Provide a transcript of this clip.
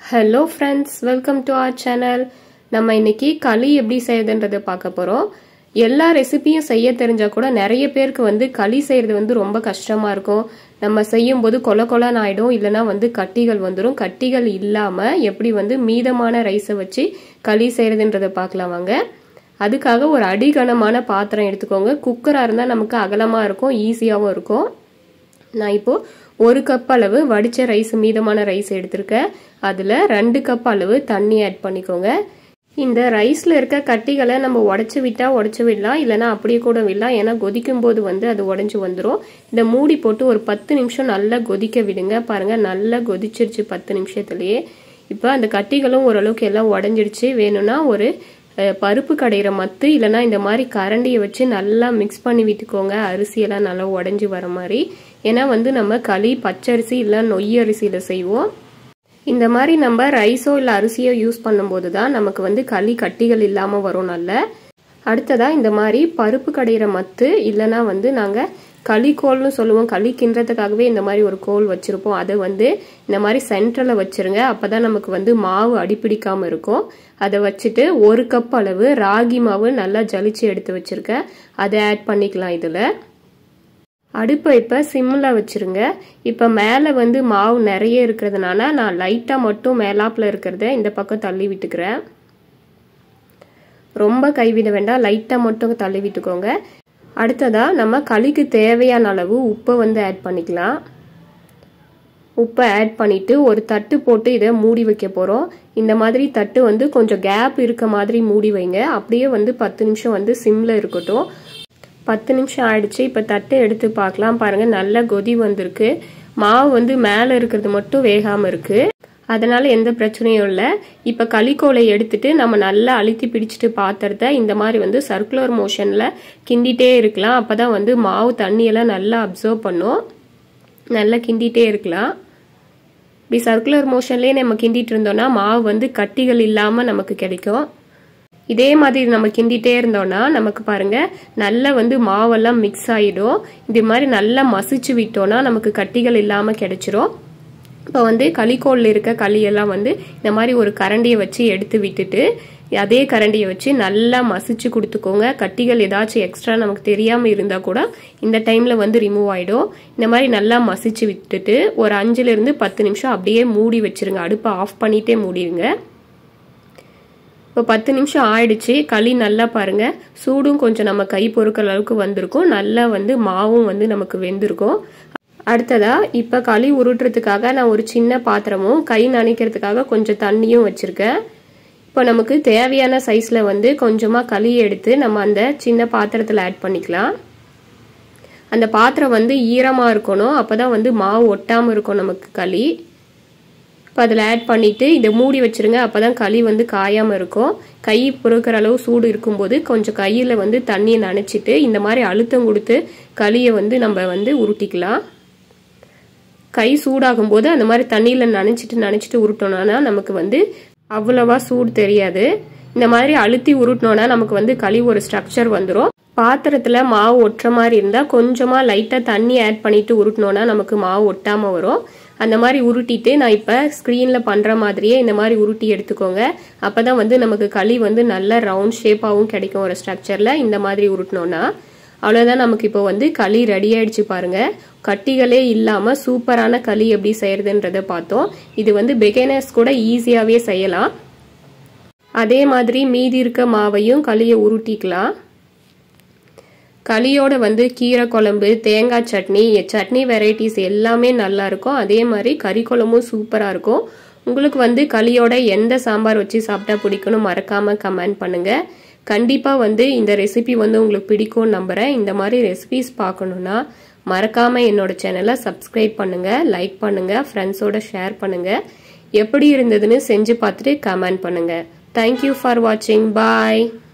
hello friends welcome to our channel நம்ம இன்னைக்கு களி எப்படி செய்யுதுன்றதை பார்க்க போகிறோம் எல்லா ரெசிபியும் செய்ய தெரிஞ்சா கூட நிறைய பேருக்கு வந்து களி செய்யறது வந்து ரொம்ப கஷ்டமா இருக்கும் நம்ம செய்யும் போது கொல கொலன்னு ஆயிடும் இல்லைன்னா வந்து கட்டிகள் வந்துடும் கட்டிகள் இல்லாம எப்படி வந்து மீதமான ரைஸை வச்சு களி செய்யறதுன்றதை பார்க்கலாம் வாங்க அதுக்காக ஒரு அடிகனமான பாத்திரம் எடுத்துக்கோங்க குக்கரா இருந்தா நமக்கு அகலமா இருக்கும் ஈஸியாகவும் இருக்கும் நான் இப்போ ஒரு கப் அளவு வடிச்ச ரைஸ் மீதமான ரைஸ் எடுத்திருக்கேன் அதில் ரெண்டு கப் அளவு தண்ணி ஆட் பண்ணிக்கோங்க இந்த ரைஸில் இருக்க கட்டிகளை நம்ம உடச்சி விட்டால் உடச்சி விடலாம் இல்லைனா அப்படியே கூட விடலாம் ஏன்னா கொதிக்கும் போது வந்து அது உடஞ்சி வந்துடும் இந்த மூடி போட்டு ஒரு பத்து நிமிஷம் நல்லா கொதிக்க விடுங்க பாருங்கள் நல்லா கொதிச்சிருச்சு பத்து நிமிஷத்துலேயே இப்போ அந்த கட்டிகளும் ஓரளவுக்கு எல்லாம் உடஞ்சிடுச்சு வேணும்னா ஒரு பருப்பு கடையிற மத்து இல்லைனா இந்த மாதிரி கரண்டியை வச்சு நல்லா மிக்ஸ் பண்ணி விட்டுக்கோங்க அரிசியெல்லாம் நல்லா உடஞ்சி வர மாதிரி ஏன்னா வந்து நம்ம களி பச்சரிசி இல்லை நொய் அரிசியில் செய்வோம் இந்த மாதிரி நம்ம ரைஸோ இல்லை அரிசியோ யூஸ் பண்ணும்போது தான் நமக்கு வந்து களி கட்டிகள் இல்லாமல் வரும் நல்ல அடுத்ததாக இந்த மாதிரி பருப்பு கடையிற மத்து இல்லைனா வந்து நாங்கள் களிக்கோல்னு சொல்லுவோம் களி கிண்டுறதுக்காகவே இந்த மாதிரி ஒரு கோல் வச்சுருப்போம் அதை வந்து இந்த மாதிரி சென்டரில் வச்சுருங்க அப்போ தான் நமக்கு வந்து மாவு அடிப்பிடிக்காமல் இருக்கும் அதை வச்சுட்டு ஒரு கப் அளவு ராகி மாவு நல்லா ஜலிச்சு எடுத்து வச்சுருக்கேன் அதை ஆட் பண்ணிக்கலாம் இதில் அடுப்பை இப்போ சிம்மில் வச்சுருங்க இப்போ மேலே வந்து மாவு நிறைய இருக்கிறதுனால நான் லைட்டாக மட்டும் மேலாப்பில் இருக்கிறத இந்த பக்கம் தள்ளி விட்டுக்கிறேன் ரொம்ப கைவிட வேண்டாம் லைட்டாக மட்டும் தள்ளி விட்டுக்கோங்க அடுத்ததாக நம்ம களிக்கு தேவையான அளவு உப்பை வந்து ஆட் பண்ணிக்கலாம் உப்பை ஆட் பண்ணிவிட்டு ஒரு தட்டு போட்டு இதை மூடி வைக்க போகிறோம் இந்த மாதிரி தட்டு வந்து கொஞ்சம் கேப் இருக்க மாதிரி மூடி வைங்க அப்படியே வந்து பத்து நிமிஷம் வந்து சிம்மில் இருக்கட்டும் பத்து நிமிஷம் ஆயிடுச்சு இப்போ தட்டை எடுத்து பார்க்கலாம் பாருங்கள் நல்ல கொதி வந்திருக்கு மாவு வந்து மேலே இருக்கிறது மட்டும் வேகாமல் இருக்குது அதனால எந்த பிரச்சனையும் இல்லை இப்போ களிக்கோலை எடுத்துட்டு நம்ம நல்லா அழுத்தி பிடிச்சிட்டு பாத்திரத்தை இந்த மாதிரி வந்து சர்க்குலர் மோஷனில் கிண்டிகிட்டே இருக்கலாம் அப்போ தான் வந்து மாவு தண்ணியெல்லாம் நல்லா அப்சர்வ் பண்ணும் நல்லா கிண்டிகிட்டே இருக்கலாம் இப்படி சர்க்குலர் மோஷன்லேயே நம்ம கிண்டிட்டு இருந்தோம்னா மாவு வந்து கட்டிகள் இல்லாமல் நமக்கு கிடைக்கும் இதே மாதிரி நம்ம கிண்டிகிட்டே இருந்தோம்னா நமக்கு பாருங்க நல்லா வந்து மாவெல்லாம் மிக்ஸ் ஆகிடும் இது மாதிரி நல்லா மசிச்சு விட்டோம்னா நமக்கு கட்டிகள் இல்லாமல் கிடைச்சிரும் இப்போ வந்து களிக்கோளில் இருக்க களியெல்லாம் வந்து இந்த மாதிரி ஒரு கரண்டியை வச்சு எடுத்து விட்டுட்டு அதே கரண்டியை வச்சு நல்லா மசிச்சு கொடுத்துக்கோங்க கட்டிகள் ஏதாச்சும் எக்ஸ்ட்ரா நமக்கு தெரியாமல் இருந்தால் கூட இந்த டைமில் வந்து ரிமூவ் ஆகிடும் இந்த மாதிரி நல்லா மசிச்சு விட்டுட்டு ஒரு அஞ்சுலேருந்து பத்து நிமிஷம் அப்படியே மூடி வச்சிருங்க அடுப்பை ஆஃப் பண்ணிகிட்டே மூடிடுங்க இப்போ பத்து நிமிஷம் ஆயிடுச்சு களி நல்லா பாருங்க சூடும் கொஞ்சம் நம்ம கை பொறுக்கிற அளவுக்கு வந்திருக்கும் நல்லா வந்து மாவும் வந்து நமக்கு வெந்திருக்கும் அடுத்ததா இப்போ களி உருட்டுறதுக்காக நான் ஒரு சின்ன பாத்திரமும் கை நனைக்கிறதுக்காக கொஞ்சம் தண்ணியும் வச்சுருக்கேன் இப்போ நமக்கு தேவையான சைஸில் வந்து கொஞ்சமாக களி எடுத்து நம்ம அந்த சின்ன பாத்திரத்தில் ஆட் பண்ணிக்கலாம் அந்த பாத்திரம் வந்து ஈரமாக இருக்கணும் அப்போ தான் வந்து மாவு ஒட்டாமல் இருக்கும் நமக்கு களி இப்போ அதில் ஆட் பண்ணிவிட்டு இதை மூடி வச்சுருங்க அப்போ தான் களி வந்து காயாமல் இருக்கும் கை பொறுக்கிற அளவு சூடு இருக்கும்போது கொஞ்சம் கையில் வந்து தண்ணியை நனைச்சிட்டு இந்த மாதிரி அழுத்தம் கொடுத்து களியை வந்து நம்ம வந்து உருட்டிக்கலாம் கை சூடாகும் போது அந்த மாதிரி தண்ணியில் நனைச்சிட்டு நனைச்சிட்டு உருட்டோம்னா நமக்கு வந்து அவ்வளவா சூடு தெரியாது இந்த மாதிரி அழுத்தி உருட்டினோன்னா நமக்கு வந்து களி ஒரு ஸ்ட்ரக்சர் வந்துடும் பாத்திரத்தில் மாவு ஒட்டுற மாதிரி இருந்தால் கொஞ்சமாக லைட்டாக தண்ணி ஆட் பண்ணிட்டு உருட்டினோன்னா நமக்கு மாவு ஒட்டாமல் வரும் அந்த மாதிரி உருட்டிட்டு நான் இப்போ ஸ்க்ரீனில் பண்ணுற மாதிரியே இந்த மாதிரி உருட்டி எடுத்துக்கோங்க அப்போ தான் வந்து நமக்கு களி வந்து நல்ல ரவுண்ட் ஷேப்பாகவும் கிடைக்கும் ஒரு ஸ்ட்ரக்சரில் இந்த மாதிரி உருட்டினோன்னா அவ்வளோதான் நமக்கு இப்போ வந்து களி ரெடி ஆயிடுச்சு பாருங்க கட்டிகளே இல்லாமல் சூப்பரான களி எப்படி செய்யறதுன்றத பார்த்தோம் இது வந்து பிகைனர்ஸ் கூட ஈஸியாகவே செய்யலாம் அதே மாதிரி மீதி இருக்க மாவையும் களியை உருட்டிக்கலாம் களியோட வந்து கீரை குழம்பு தேங்காய் சட்னி சட்னி வெரைட்டிஸ் எல்லாமே நல்லா இருக்கும் அதே மாதிரி கறி குழம்பும் சூப்பராக இருக்கும் உங்களுக்கு வந்து களியோட எந்த சாம்பார் வச்சு சாப்பிட்டா பிடிக்கணும் மறக்காமல் கமெண்ட் பண்ணுங்கள் கண்டிப்பாக வந்து இந்த ரெசிபி வந்து உங்களுக்கு பிடிக்கும்னு நம்புகிறேன் இந்த மாதிரி ரெசிபிஸ் பார்க்கணுன்னா மறக்காமல் என்னோட சேனலை சப்ஸ்கிரைப் பண்ணுங்கள் லைக் பண்ணுங்கள் ஃப்ரெண்ட்ஸோட ஷேர் பண்ணுங்கள் எப்படி இருந்ததுன்னு செஞ்சு பார்த்துட்டு கமெண்ட் பண்ணுங்கள் தேங்க்யூ ஃபார் வாட்சிங் பாய்